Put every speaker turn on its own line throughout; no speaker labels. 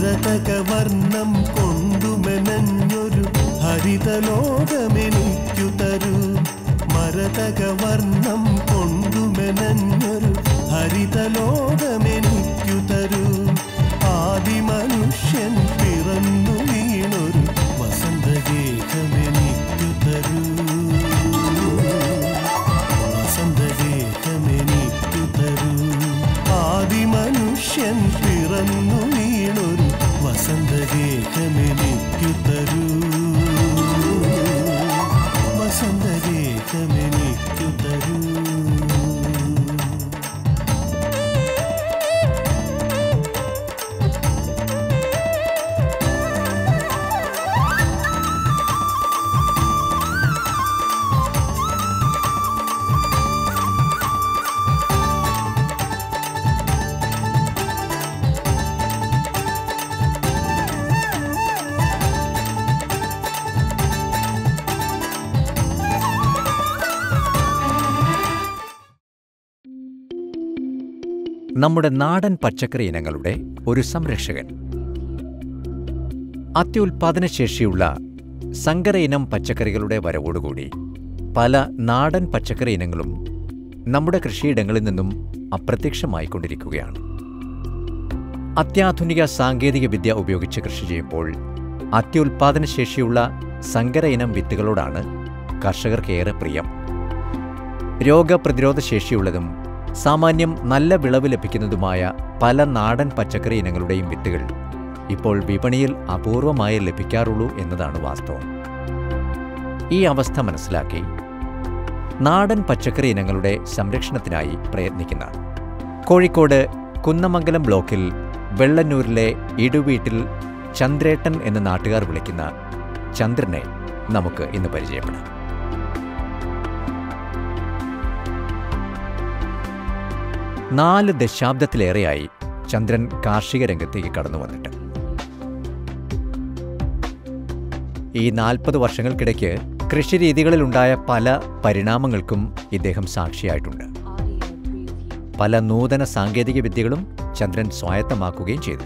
മരതകവർണ്ണം കൊണ്ടുമെനഞ്ഞൊരു ഹരിതലോകമെനിക്കു തരൂ മരതകവർണ്ണം കൊണ്ടുമെനഞ്ഞൊരു ഹരിതലോകമെനിക്കു തരൂ ആദിമനുഷ്യൻ പിറന്നു വീണൊരു വസന്തഗേഹമെനിക്കു തരൂ വസന്തഗേഹമെനിക്കു തരൂ ആദിമനുഷ്യൻ പിറന്നു വീണൊരു വസന്തഗേഹമെനിക്കു തരൂ വസന്തഗേഹമെനിക്കു തരൂ
നമ്മുടെ നാടൻ പച്ചക്കറി ഇനങ്ങളുടെ ഒരു സംരക്ഷകൻ അത്യുൽപാദനശേഷിയുള്ള സങ്കര ഇനം പച്ചക്കറികളുടെ വരവോടുകൂടി പല നാടൻ പച്ചക്കറി ഇനങ്ങളും നമ്മുടെ കൃഷിയിടങ്ങളിൽ നിന്നും അപ്രത്യക്ഷമായിക്കൊണ്ടിരിക്കുകയാണ് അത്യാധുനിക സാങ്കേതിക വിദ്യ ഉപയോഗിച്ച് കൃഷി ചെയ്യുമ്പോൾ അത്യുൽപാദനശേഷിയുള്ള സങ്കര ഇനം വിത്തുകളോടാണ് കർഷകർക്കേറെ പ്രിയം രോഗപ്രതിരോധ ശേഷിയുള്ളതും സാമാന്യം നല്ല വിളവ് ലഭിക്കുന്നതുമായ പല നാടൻ പച്ചക്കറി ഇനങ്ങളുടെയും വിത്തുകൾ ഇപ്പോൾ വിപണിയിൽ അപൂർവമായി ലഭിക്കാറുള്ളൂ എന്നതാണ് വാസ്തവം ഈ അവസ്ഥ മനസ്സിലാക്കി നാടൻ പച്ചക്കറി ഇനങ്ങളുടെ സംരക്ഷണത്തിനായി പ്രയത്നിക്കുന്ന കോഴിക്കോട് കുന്നമംഗലം ബ്ലോക്കിൽ വെള്ളന്നൂരിലെ ഇടുവീട്ടിൽ ചന്ദ്രേട്ടൻ എന്ന നാട്ടുകാർ വിളിക്കുന്ന ചന്ദ്രനെ നമുക്ക് ഇന്ന് പരിചയപ്പെടാം നാല് ദശാബ്ദത്തിലേറെയായി ചന്ദ്രൻ കാർഷിക രംഗത്തേക്ക് കടന്നു വന്നിട്ട് ഈ നാൽപ്പത് വർഷങ്ങൾക്കിടയ്ക്ക് കൃഷിരീതികളിലുണ്ടായ പല പരിണാമങ്ങൾക്കും ഇദ്ദേഹം സാക്ഷിയായിട്ടുണ്ട് പല നൂതന സാങ്കേതിക വിദ്യകളും ചന്ദ്രൻ സ്വായത്തമാക്കുകയും ചെയ്തു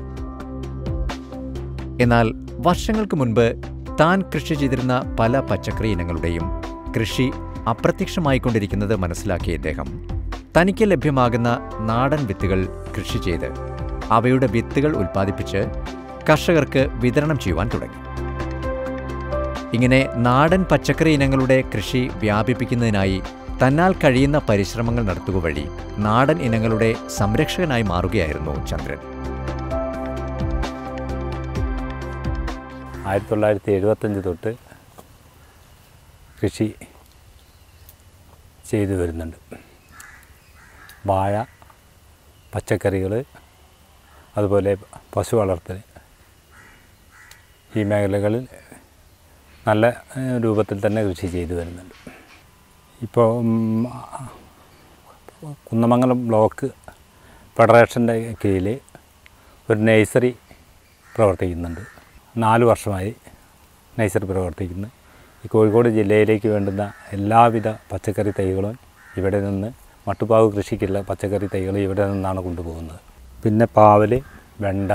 എന്നാൽ വർഷങ്ങൾക്ക് മുൻപ് താൻ കൃഷി ചെയ്തിരുന്ന പല പച്ചക്കറി ഇനങ്ങളുടെയും കൃഷി അപ്രത്യക്ഷമായിക്കൊണ്ടിരിക്കുന്നത് മനസ്സിലാക്കിയ ഇദ്ദേഹം തനിക്ക് ലഭ്യമാകുന്ന നാടൻ വിത്തുകൾ കൃഷി ചെയ്ത് അവയുടെ വിത്തുകൾ ഉൽപ്പാദിപ്പിച്ച് കർഷകർക്ക് വിതരണം ചെയ്യുവാൻ തുടങ്ങി ഇങ്ങനെ നാടൻ പച്ചക്കറി ഇനങ്ങളുടെ കൃഷി വ്യാപിപ്പിക്കുന്നതിനായി തന്നാൽ കഴിയുന്ന പരിശ്രമങ്ങൾ നടത്തുക വഴി നാടൻ ഇനങ്ങളുടെ സംരക്ഷകനായി മാറുകയായിരുന്നു ചന്ദ്രൻ
ആയിരത്തി തൊള്ളായിരത്തി എഴുപത്തഞ്ച് തൊട്ട് കൃഷി ചെയ്തു വരുന്നുണ്ട് വാഴ പച്ചക്കറികൾ അതുപോലെ പശു വളർത്തൽ ഈ മേഖലകളിൽ നല്ല ഏഹ്, രൂപത്തിൽ തന്നെ കൃഷി ചെയ്തു വരുന്നുണ്ട് ഇപ്പോൾ ഉം, കുന്നമംഗലം ബ്ലോക്ക് ഫെഡറേഷൻ്റെ കീഴിൽ ഒരു നഴ്സറി പ്രവർത്തിക്കുന്നുണ്ട് നാല് വർഷമായി നഴ്സറി പ്രവർത്തിക്കുന്നു ഈ കോഴിക്കോട് ജില്ലയിലേക്ക് വേണ്ടുന്ന എല്ലാവിധ പച്ചക്കറി തൈകളും ഇവിടെ നിന്ന് മട്ടുപാവ് കൃഷിക്കുള്ള പച്ചക്കറി തൈകൾ ഇവിടെ നിന്നാണ് കൊണ്ടുപോകുന്നത് പിന്നെ പാവൽ വെണ്ട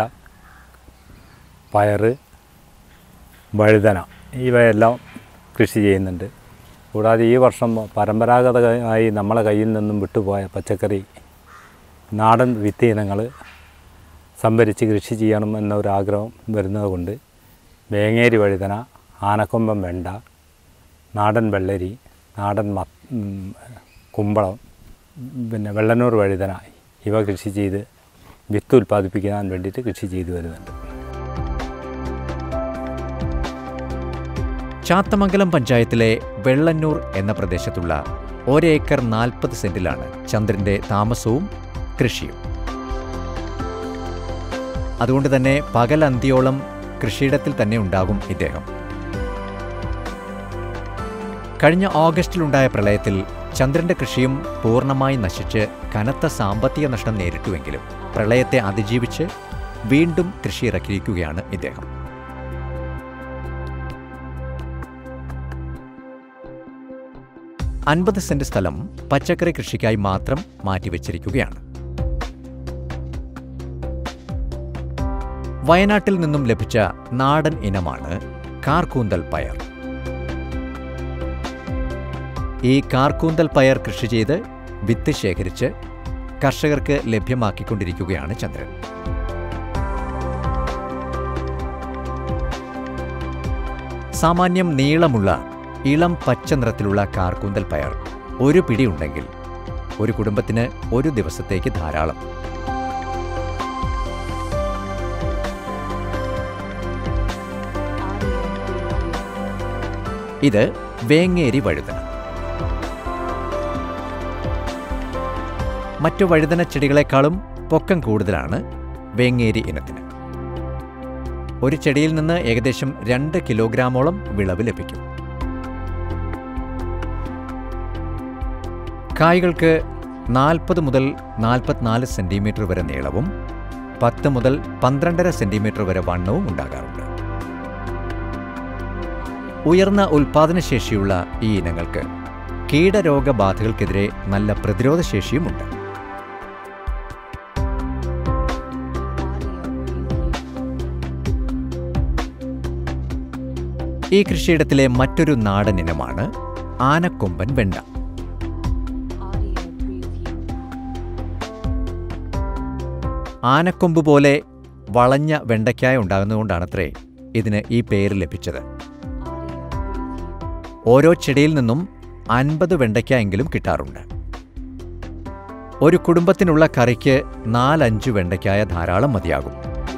പയറ് വഴുതന ഇവയെല്ലാം കൃഷി ചെയ്യുന്നുണ്ട് കൂടാതെ ഈ വർഷം പരമ്പരാഗതമായി നമ്മളെ കയ്യിൽ നിന്നും വിട്ടുപോയ പച്ചക്കറി നാടൻ വിത്ത് ഇനങ്ങൾ സംഭരിച്ച് കൃഷി ചെയ്യണം എന്നൊരാഗ്രഹം വരുന്നത് കൊണ്ട് വേങ്ങേരി വഴുതന ആനക്കൊമ്പം വെണ്ട നാടൻ വെള്ളരി നാടൻ മ ഉം, കുമ്പളം പിന്നെ വെള്ളനൂർ വഴുതന ഇവ കൃഷി ചെയ്ത് വിത്ത് ഉൽപ്പാദിപ്പിക്കാൻ വേണ്ടിയിട്ട് കൃഷി ചെയ്തു വരുന്നുണ്ട്
ചാത്തമംഗലം പഞ്ചായത്തിലെ വെള്ളന്നൂർ എന്ന പ്രദേശത്തുള്ള ഒരേക്കർ നാൽപ്പത് സെന്റിലാണ് ചന്ദ്രന്റെ താമസവും കൃഷിയും അതുകൊണ്ട് തന്നെ പകൽ അന്ത്യോളം കൃഷിയിടത്തിൽ തന്നെ ഉണ്ടാകും ഇദ്ദേഹം കഴിഞ്ഞ ഓഗസ്റ്റിലുണ്ടായ പ്രളയത്തിൽ ചന്ദ്രന്റെ കൃഷിയും പൂർണ്ണമായി നശിച്ച് കനത്ത സാമ്പത്തിക നഷ്ടം നേരിട്ടുവെങ്കിലും പ്രളയത്തെ അതിജീവിച്ച് വീണ്ടും കൃഷി ഇറക്കിയിരിക്കുകയാണ് ഇദ്ദേഹം അൻപത് സെന്റ് സ്ഥലം പച്ചക്കറി കൃഷിക്കായി മാത്രം മാറ്റിവെച്ചിരിക്കുകയാണ് വയനാട്ടിൽ നിന്നും ലഭിച്ച നാടൻ ഇനമാണ് കാർക്കൂന്തൽ പയർ ഈ കാർക്കൂന്തൽ പയർ കൃഷി ചെയ്ത് വിത്ത് ശേഖരിച്ച് കർഷകർക്ക് ലഭ്യമാക്കിക്കൊണ്ടിരിക്കുകയാണ് ചന്ദ്രൻ സാമാന്യം നീളമുള്ള ഇളം പച്ച നിറത്തിലുള്ള കാർക്കൂന്തൽ പയർ ഒരു പിടി ഉണ്ടെങ്കിൽ ഒരു കുടുംബത്തിന് ഒരു ദിവസത്തേക്ക് ധാരാളം ഇത് വേങ്ങേരി വഴുതന മറ്റു വഴുതന ചെടികളെക്കാളും പൊക്കം കൂടുതലാണ് വേങ്ങേരി ഇനത്തിന് ഒരു ചെടിയിൽ നിന്ന് ഏകദേശം രണ്ട് കിലോഗ്രാമോളം വിളവ് ലഭിക്കും കായ്കൾക്ക് നാൽപ്പത് മുതൽ നാൽപ്പത്തിനാല് സെന്റിമീറ്റർ വരെ നീളവും പത്ത് മുതൽ പന്ത്രണ്ടര സെന്റിമീറ്റർ വരെ വണ്ണവും ഉണ്ടാകാറുണ്ട് ഉയർന്ന ഉൽപാദനശേഷിയുള്ള ഈ ഇനങ്ങൾക്ക് കീടരോഗബാധകൾക്കെതിരെ നല്ല പ്രതിരോധശേഷിയുമുണ്ട് ഈ കൃഷിയിടത്തിലെ മറ്റൊരു നാടൻ ഇനമാണ് ആനക്കൊമ്പൻ വെണ്ട ആനക്കൊമ്പ് പോലെ വളഞ്ഞ വെണ്ടയ്ക്കായ ഉണ്ടാകുന്നതുകൊണ്ടാണത്രേ ഇതിന് ഈ പേര് ലഭിച്ചത് ഓരോ ചെടിയിൽ നിന്നും അൻപത് വെണ്ടയ്ക്കായെങ്കിലും കിട്ടാറുണ്ട് ഒരു കുടുംബത്തിനുള്ള കറിക്ക് നാലഞ്ച് വെണ്ടയ്ക്കായ ധാരാളം മതിയാകും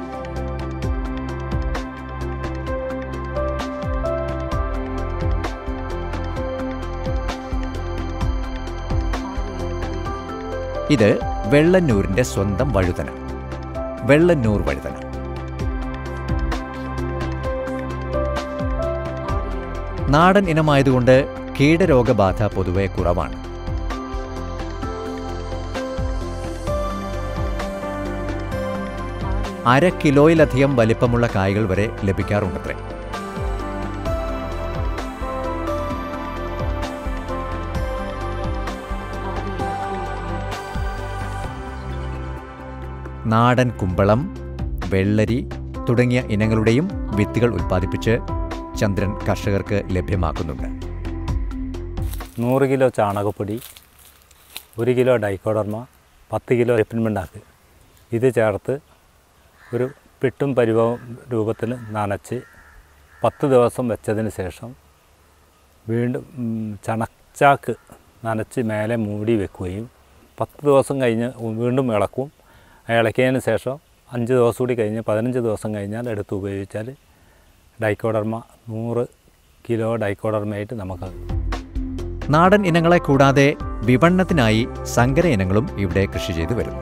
ഇത് വെള്ളന്നൂരിന്റെ സ്വന്തം വഴുതന വെള്ളന്നൂർ വഴുതന നാടൻ ഇനമായതുകൊണ്ട് കീടരോഗബാധ പൊതുവെ കുറവാണ് അര കിലോയിലധികം വലിപ്പമുള്ള കായ്കൾ വരെ ലഭിക്കാറുണ്ടത്രേ നാടൻ കുമ്പളം വെള്ളരി തുടങ്ങിയ ഇനങ്ങളുടെയും വിത്തുകൾ ഉൽപ്പാദിപ്പിച്ച് ചന്ദ്രൻ കർഷകർക്ക് ലഭ്യമാക്കുന്നുണ്ട്
നൂറ് കിലോ ചാണകപ്പൊടി ഒരു കിലോ ഡൈക്കോഡർമ പത്ത് കിലോ എപ്പിൻ പിണ്ണാക്ക് ഇത് ചേർത്ത് ഒരു പിട്ടും പരിവവും രൂപത്തിൽ നനച്ച് പത്ത് ദിവസം വെച്ചതിന് ശേഷം വീണ്ടും ഉം, ചണച്ചാക്ക് നനച്ച് മേലെ മൂടി വെക്കുകയും പത്ത് ദിവസം കഴിഞ്ഞ് വീണ്ടും ഇളക്കും ആ ഇളക്കിയതിന് ശേഷം അഞ്ച് ദിവസം കൂടി കഴിഞ്ഞ് പതിനഞ്ച് ദിവസം കഴിഞ്ഞാൽ എടുത്ത് ഉപയോഗിച്ചാൽ ഡൈക്കോഡർമ നൂറ് കിലോ ഡൈക്കോഡർമയായിട്ട് നമുക്ക്
നാടൻ ഇനങ്ങളെ കൂടാതെ വിപണനത്തിനായി സങ്കര ഇനങ്ങളും ഇവിടെ കൃഷി ചെയ്തു വരുന്നു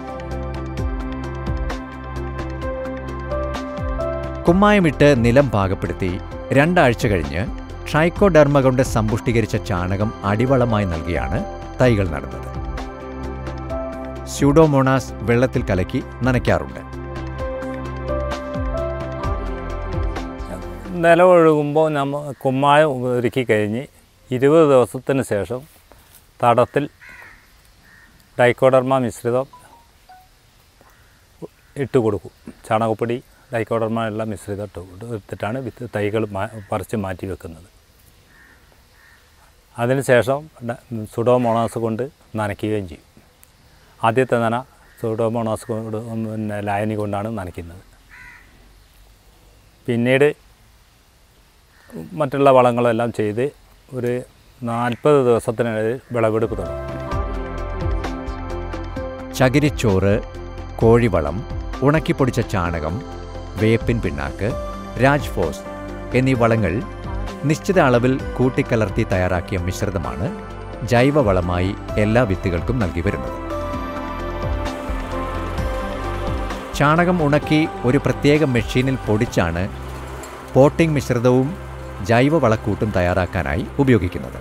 കുമ്മായമിട്ട് നിലം പാകപ്പെടുത്തി രണ്ടാഴ്ച കഴിഞ്ഞ് ട്രൈക്കോഡർമ കൊണ്ട് സമ്പുഷ്ടീകരിച്ച ചാണകം അടിവളമായി നൽകിയാണ് തൈകൾ നടുന്നത് സ്യൂഡോമോണാസ് വെള്ളത്തിൽ കലക്കി നനയ്ക്കാറുണ്ട്
നിലം ഒഴുകുമ്പോൾ നമ്മൾ കുമ്മായം ഒരുക്കി കഴിഞ്ഞ് ഇരുപത് ദിവസത്തിന് ശേഷം തടത്തിൽ ഡൈക്കോഡർമ മിശ്രിതം ഇട്ട് കൊടുക്കും ചാണകപ്പൊടി ഡൈക്കോഡർമ ഉള്ള മിശ്രിതം ഇട്ട് കൊടു- എടുത്തിട്ടാണ് വിത്ത് തൈകൾ മാ പറിച്ച് മാറ്റി വെക്കുന്നത് അതിനുശേഷം ഡ- സുഡോമോണാസ് കൊണ്ട് നനയ്ക്കുകയും ചെയ്യും ആദ്യത്തെ നന സുഡോമോണാസ് കൊണ്ട് പിന്നെ ലായനി കൊണ്ടാണ് നനയ്ക്കുന്നത് പിന്നീട് മറ്റുള്ള വളങ്ങളെല്ലാം ചെയ്ത് ഒരു നാൽപ്പത് ദിവസത്തിനിടയിൽ വിളവെടുപ്പ് തുടങ്ങും
ചകിരിച്ചോറ് കോഴിവളം ഉണക്കിപ്പൊടിച്ച ചാണകം വേപ്പിൻ പിണ്ണാക്ക് രാജ്ഫോസ് എന്നീ വളങ്ങൾ നിശ്ചിത അളവിൽ കൂട്ടിക്കലർത്തി തയ്യാറാക്കിയ മിശ്രിതമാണ് ജൈവവളമായി എല്ലാ വിത്തുകൾക്കും നൽകി വരുന്നത് ചാണകം ഉണക്കി ഒരു പ്രത്യേക മെഷീനിൽ പൊടിച്ചാണ് പോട്ടിംഗ് മിശ്രിതവും ജൈവവളക്കൂട്ടും തയ്യാറാക്കാനായി ഉപയോഗിക്കുന്നത്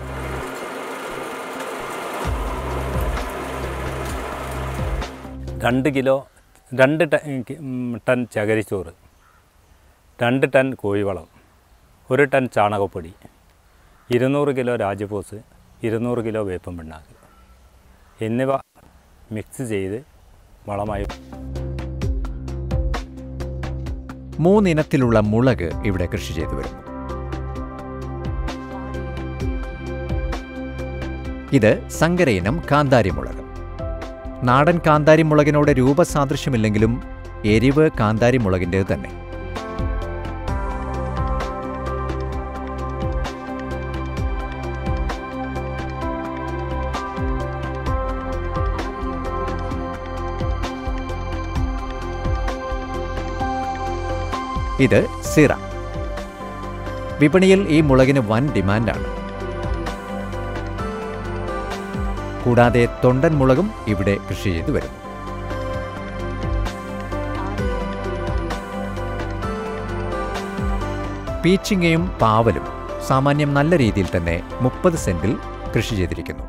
രണ്ട് കിലോ രണ്ട് ടൺ ഉം, ടൺ ചകിരിച്ചോറ് രണ്ട് ടൺ കോഴിവളം ഒരു ടൺ ചാണകപ്പൊടി ഇരുന്നൂറ് കിലോ രാജപൂസ് ഇരുന്നൂറ് കിലോ വേപ്പൻ പിണ്ണാക്ക് എന്നിവ മിക്സ് ചെയ്ത് വളമായി
മൂന്നിനത്തിലുള്ള മുളക് ഇവിടെ കൃഷി ചെയ്തു വരുന്നു ഇത് സങ്കരയിനം കാന്താരി മുളക് നാടൻ കാന്താരി മുളകിനോട് രൂപസാദൃശ്യമില്ലെങ്കിലും എരിവ് കാന്താരി മുളകിൻ്റേത് തന്നെ ഇത് സിറ വിപണിയിൽ ഈ മുളകിന് വൻ ഡിമാൻഡാണ് കൂടാതെ തൊണ്ടൻ മുളകും ഇവിടെ കൃഷി ചെയ്തു വരുന്നു പീച്ചിങ്ങയും പാവലും സാമാന്യം നല്ല രീതിയിൽ തന്നെ മുപ്പത് സെന്റിൽ കൃഷി ചെയ്തിരിക്കുന്നു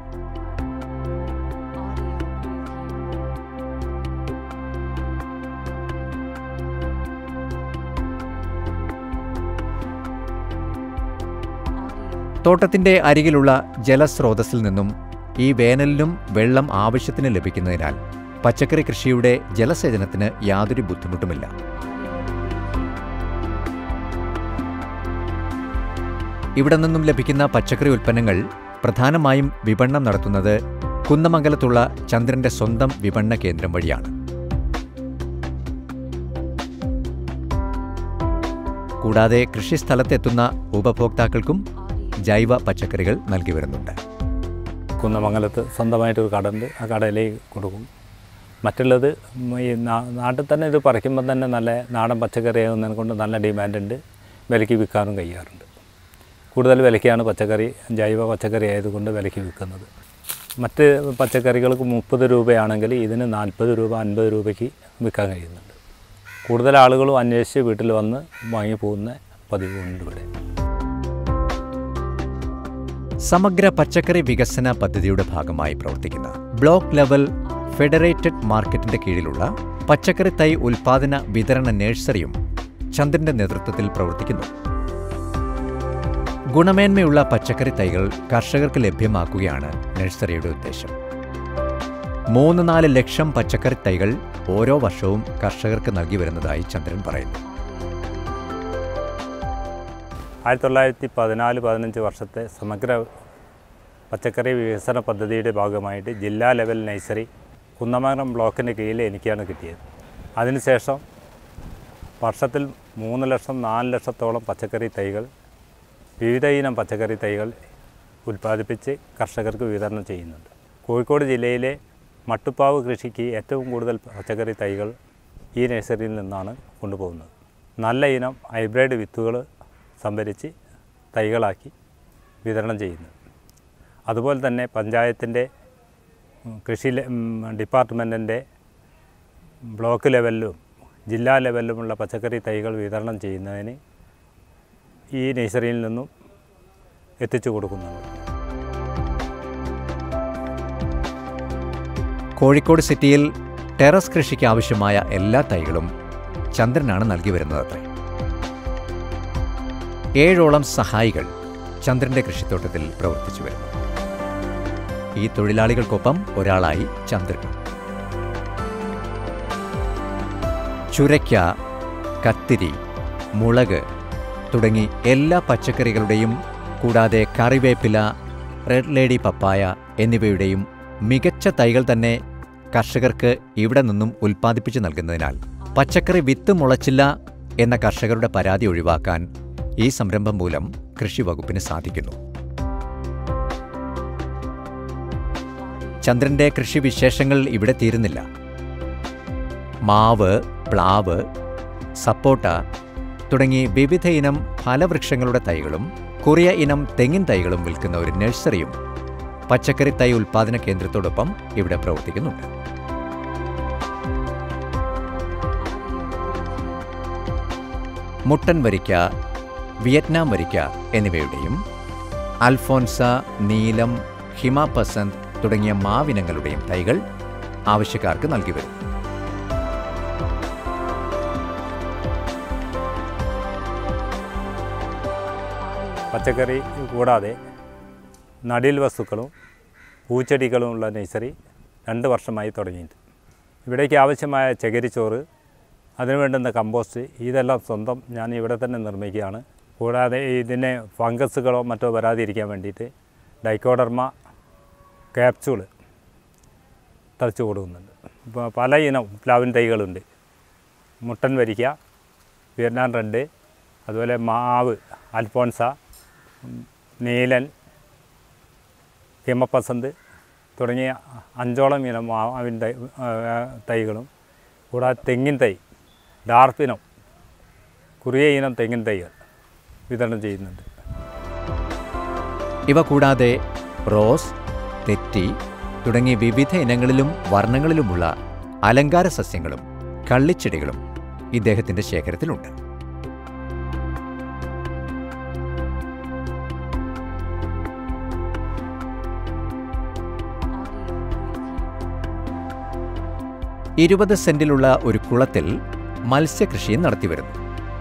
തോട്ടത്തിന്റെ അരികിലുള്ള ജലസ്രോതസ്സിൽ നിന്നും ഈ വേനലിലും വെള്ളം ആവശ്യത്തിന് ലഭിക്കുന്നതിനാൽ പച്ചക്കറി കൃഷിയുടെ ജലസേചനത്തിന് യാതൊരു ബുദ്ധിമുട്ടുമില്ല ഇവിടെ നിന്നും ലഭിക്കുന്ന പച്ചക്കറി ഉൽപ്പന്നങ്ങൾ പ്രധാനമായും വിപണനം നടത്തുന്നത് കുന്നമംഗലത്തുള്ള ചന്ദ്രന്റെ സ്വന്തം വിപണന കേന്ദ്രം വഴിയാണ് കൂടാതെ കൃഷിസ്ഥലത്തെത്തുന്ന ഉപഭോക്താക്കൾക്കും ജൈവ പച്ചക്കറികൾ നൽകി വരുന്നുണ്ട്
കുന്നമംഗലത്ത് സ്വന്തമായിട്ടൊരു കടയുണ്ട് ആ കടയിലേക്ക് കൊടുക്കും മറ്റുള്ളത് ഈ നാ- നാട്ടിൽ തന്നെ ഇത് പറിക്കുമ്പോൾ തന്നെ നല്ല നാടൻ പച്ചക്കറി ആകുന്നതിനെ കൊണ്ട് നല്ല ഡിമാൻഡുണ്ട് വിലയ്ക്ക് വിൽക്കാനും കഴിയാറുണ്ട് കൂടുതൽ വിലയ്ക്കാണ് പച്ചക്കറി ജൈവ പച്ചക്കറി ആയതുകൊണ്ട് വിലയ്ക്ക് വിൽക്കുന്നത് മറ്റ് പച്ചക്കറികൾക്ക് മുപ്പത് രൂപയാണെങ്കിൽ ഇതിന് നാൽപ്പത് രൂപ അൻപത് രൂപയ്ക്ക് വിൽക്കാൻ കഴിയുന്നുണ്ട് കൂടുതൽ ആളുകളും അന്വേഷിച്ച് വീട്ടിൽ വന്ന് വാങ്ങി പോകുന്ന പതിവുണ്ട് ഇവിടെ
സമഗ്ര പച്ചക്കറി വികസന പദ്ധതിയുടെ ഭാഗമായി പ്രവർത്തിക്കുന്ന ബ്ലോക്ക് ലെവൽ ഫെഡറേറ്റഡ് മാർക്കറ്റിന്റെ കീഴിലുള്ള പച്ചക്കറി തൈ ഉൽപാദന വിതരണ നഴ്സറിയും ചന്ദ്രന്റെ നേതൃത്വത്തിൽ പ്രവർത്തിക്കുന്നു ഗുണമേന്മയുള്ള പച്ചക്കറി തൈകൾ കർഷകർക്ക് ലഭ്യമാക്കുകയാണ് നഴ്സറിയുടെ ഉദ്ദേശം മൂന്ന് നാല് ലക്ഷം പച്ചക്കറി തൈകൾ ഓരോ വർഷവും കർഷകർക്ക് നൽകി വരുന്നതായി ചന്ദ്രൻ പറയുന്നു
ആയിരത്തി തൊള്ളായിരത്തി പതിനാല് പതിനഞ്ച് വർഷത്തെ സമഗ്ര പച്ചക്കറി വികസന പദ്ധതിയുടെ ഭാഗമായിട്ട് ജില്ലാ ലെവൽ നഴ്സറി കുന്നമംഗലം ബ്ലോക്കിൻ്റെ കീഴിൽ എനിക്കാണ് കിട്ടിയത് അതിനുശേഷം വർഷത്തിൽ മൂന്ന് ലക്ഷം നാല് ലക്ഷത്തോളം പച്ചക്കറി തൈകൾ വിവിധ ഇനം പച്ചക്കറി തൈകൾ ഉൽപ്പാദിപ്പിച്ച് കർഷകർക്ക് വിതരണം ചെയ്യുന്നുണ്ട് കോഴിക്കോട് ജില്ലയിലെ മട്ടുപ്പാവ് കൃഷിക്ക് ഏറ്റവും കൂടുതൽ പച്ചക്കറി തൈകൾ ഈ നഴ്സറിയിൽ നിന്നാണ് കൊണ്ടുപോകുന്നത് നല്ല ഇനം ഹൈബ്രിഡ് വിത്തുകൾ സംഭരിച്ച് തൈകളാക്കി വിതരണം ചെയ്യുന്നു അതുപോലെ തന്നെ പഞ്ചായത്തിൻ്റെ ഉം, കൃഷി ലെ- ഉം, ഡിപ്പാർട്ട്മെൻറ്റിൻ്റെ ബ്ലോക്ക് ലെവലിലും ജില്ലാ ലെവലിലുമുള്ള പച്ചക്കറി തൈകൾ വിതരണം ചെയ്യുന്നതിന് ഈ നഴ്സറിയിൽ നിന്നും എത്തിച്ചു കൊടുക്കുന്നുണ്ട്
കോഴിക്കോട് സിറ്റിയിൽ ടെറസ് കൃഷിക്ക് ആവശ്യമായ എല്ലാ തൈകളും ചന്ദ്രനാണ് നൽകി വരുന്നതത്രേ ഏഴോളം സഹായികൾ ചന്ദ്രന്റെ കൃഷിത്തോട്ടത്തിൽ പ്രവർത്തിച്ചു വരുന്നു ഈ തൊഴിലാളികൾക്കൊപ്പം ഒരാളായി ചന്ദ്രൻ ചുരയ്ക്ക കത്തിരി മുളക് തുടങ്ങി എല്ലാ പച്ചക്കറികളുടെയും കൂടാതെ കറിവേപ്പില റെഡ് ലേഡി പപ്പായ എന്നിവയുടെയും മികച്ച തൈകൾ തന്നെ കർഷകർക്ക് ഇവിടെ നിന്നും ഉൽപ്പാദിപ്പിച്ചു നൽകുന്നതിനാൽ പച്ചക്കറി വിത്ത് മുളച്ചില്ല എന്ന കർഷകരുടെ പരാതി ഒഴിവാക്കാൻ ഈ സംരംഭം മൂലം കൃഷി വകുപ്പിന് സാധിക്കുന്നു ചന്ദ്രന്റെ കൃഷി വിശേഷങ്ങൾ ഇവിടെ തീരുന്നില്ല മാവ് പ്ലാവ് സപ്പോട്ട തുടങ്ങി വിവിധ ഇനം ഫലവൃക്ഷങ്ങളുടെ തൈകളും കുറിയ ഇനം തെങ്ങിൻ തൈകളും വിൽക്കുന്ന ഒരു നഴ്സറിയും പച്ചക്കറി തൈ ഉൽപാദന കേന്ദ്രത്തോടൊപ്പം ഇവിടെ പ്രവർത്തിക്കുന്നുണ്ട് മുട്ടൻ വരിക്ക വിയറ്റ്നാം വരിക്ക എന്നിവയുടെയും അൽഫോൻസ നീലം ഹിമാപസന്ത് തുടങ്ങിയ മാവിനങ്ങളുടെയും തൈകൾ ആവശ്യക്കാർക്ക് നൽകി വരും
പച്ചക്കറി കൂടാതെ നടീൽ വസ്തുക്കളും പൂച്ചെടികളുമുള്ള നഴ്സറി രണ്ട് വർഷമായി തുടങ്ങിയിട്ട് ഇവിടേക്ക് ആവശ്യമായ ചകിരിച്ചോറ് അതിന് വേണ്ടുന്ന കമ്പോസ്റ്റ് ഇതെല്ലാം സ്വന്തം ഞാൻ ഇവിടെ തന്നെ നിർമ്മിക്കുകയാണ് കൂടാതെ ഇതിന് ഫംഗസുകളോ മറ്റോ വരാതിരിക്കാൻ വേണ്ടിയിട്ട് ഡൈക്കോഡർമ ക്യാപ്സ്യൂള് തളിച്ചു കൊടുക്കുന്നുണ്ട് ഇപ്പോൾ പല ഇനം പ്ലാവിൻ തൈകളുണ്ട് മുട്ടൻ വരിക്ക വിയറ്റ്നാം റെഡ് അതുപോലെ മാവ് അൽഫോൺസ ഉം, നീലൻ ഹിമപ്പസന്ത് തുടങ്ങിയ അഞ്ചോളം ഇനം മാവിൻ തൈ ആ, തൈകളും കൂടാതെ തെങ്ങിൻ തൈ ഡാർപ്പിനം കുറിയ ഇനം തെങ്ങിൻ തൈകൾ വിതരണം ചെയ്യുന്നുണ്ട്
ഇവ കൂടാതെ റോസ് തെറ്റി തുടങ്ങി വിവിധ ഇനങ്ങളിലും വർണ്ണങ്ങളിലുമുള്ള അലങ്കാര സസ്യങ്ങളും കള്ളിച്ചെടികളും ഇദ്ദേഹത്തിന്റെ ശേഖരത്തിലുണ്ട് ഇരുപത് സെന്റിലുള്ള ഒരു കുളത്തിൽ മത്സ്യകൃഷിയും നടത്തിവരുന്നു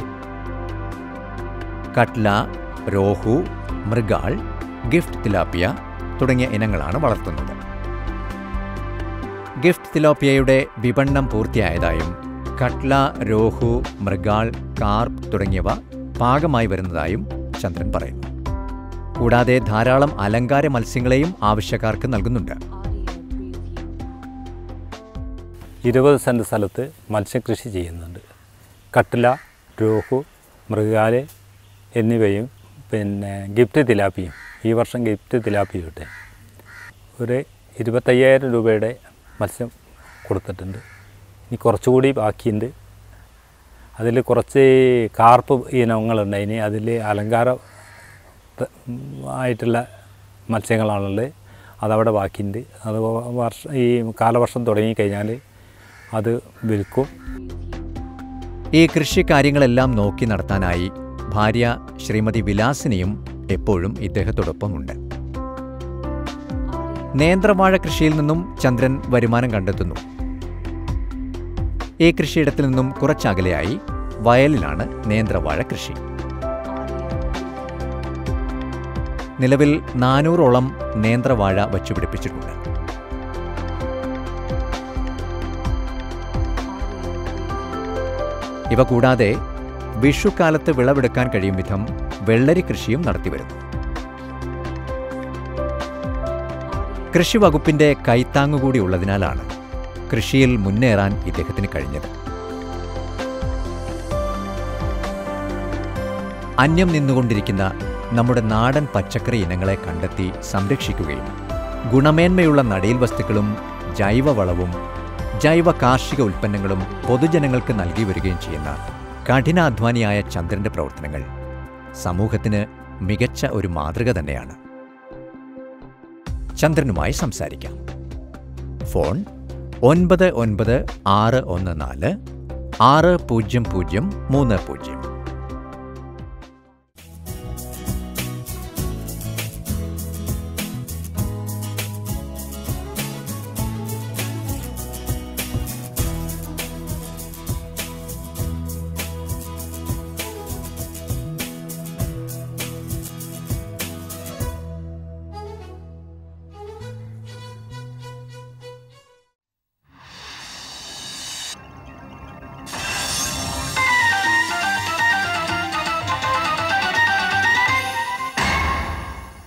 കട്ല രോഹു മൃഗാൾ ഗിഫ്റ്റ് തിലാപ്പിയ തുടങ്ങിയ ഇനങ്ങളാണ് വളർത്തുന്നത് ഗിഫ്റ്റ് തിലോപ്പിയയുടെ വിപണനം പൂർത്തിയായതായും കട്ല രോഹു മൃഗാൾ കാർപ്പ് തുടങ്ങിയവ പാകമായി വരുന്നതായും ചന്ദ്രൻ പറയുന്നു കൂടാതെ ധാരാളം അലങ്കാര മത്സ്യങ്ങളെയും ആവശ്യക്കാർക്ക് നൽകുന്നുണ്ട്
ഇരുപത് സെൻറ്റ് സ്ഥലത്ത് മത്സ്യകൃഷി ചെയ്യുന്നുണ്ട് കട്ടില രോഹു മൃഗാല് എന്നിവയും പിന്നെ ഗിഫ്റ്റ് തിലാപ്പിയും ഈ വർഷം ഗിഫ്റ്റ് തിലാപ്പിയും ഇട്ടെ ഒരു ഇരുപത്തയ്യായിരം രൂപയുടെ മത്സ്യം കൊടുത്തിട്ടുണ്ട് ഇനി കുറച്ചുകൂടി ബാക്കിയുണ്ട് അതിൽ കുറച്ച് കാർപ്പ് ഇനങ്ങളുണ്ട് ഇനി അതിൽ അലങ്കാര ത- ആയിട്ടുള്ള മത്സ്യങ്ങളാണുള്ളത് അതവിടെ ബാക്കിയുണ്ട് അത് വർഷം ഈ കാലവർഷം തുടങ്ങിക്കഴിഞ്ഞാൽ അത് വിൽക്കും
ഈ കൃഷി കാര്യങ്ങളെല്ലാം നോക്കി നടത്താനായി ഭാര്യ ശ്രീമതി വിലാസിനിയും എപ്പോഴും ഇദ്ദേഹത്തോടൊപ്പമുണ്ട് നേന്ത്രവാഴ കൃഷിയിൽ നിന്നും ചന്ദ്രൻ വരുമാനം കണ്ടെത്തുന്നു ഈ കൃഷിയിടത്തിൽ നിന്നും കുറച്ചകലെയായി വയലിലാണ് നേന്ത്രവാഴ കൃഷി നിലവിൽ നാനൂറോളം നേന്ത്രവാഴ വച്ചുപിടിപ്പിച്ചിട്ടുണ്ട് ഇവ കൂടാതെ വിഷുക്കാലത്ത് വിളവെടുക്കാൻ കഴിയും വിധം വെള്ളരി കൃഷിയും നടത്തിവരുന്നു കൃഷി വകുപ്പിന്റെ കൈത്താങ്ങുകൂടി ഉള്ളതിനാലാണ് കൃഷിയിൽ മുന്നേറാൻ ഇദ്ദേഹത്തിന് കഴിഞ്ഞത് അന്യം നിന്നുകൊണ്ടിരിക്കുന്ന നമ്മുടെ നാടൻ പച്ചക്കറി ഇനങ്ങളെ കണ്ടെത്തി സംരക്ഷിക്കുകയും ഗുണമേന്മയുള്ള നടീൽ വസ്തുക്കളും ജൈവവളവും ജൈവ കാർഷിക ഉൽപ്പന്നങ്ങളും പൊതുജനങ്ങൾക്ക് നൽകി വരികയും ചെയ്യുന്ന കഠിനാധ്വാനിയായ ചന്ദ്രന്റെ പ്രവർത്തനങ്ങൾ സമൂഹത്തിന് മികച്ച ഒരു മാതൃക തന്നെയാണ് ചന്ദ്രനുമായി സംസാരിക്കാം ഫോൺ ഒൻപത് ഒൻപത് ആറ് ഒന്ന് നാല് ആറ് പൂജ്യം പൂജ്യം മൂന്ന് പൂജ്യം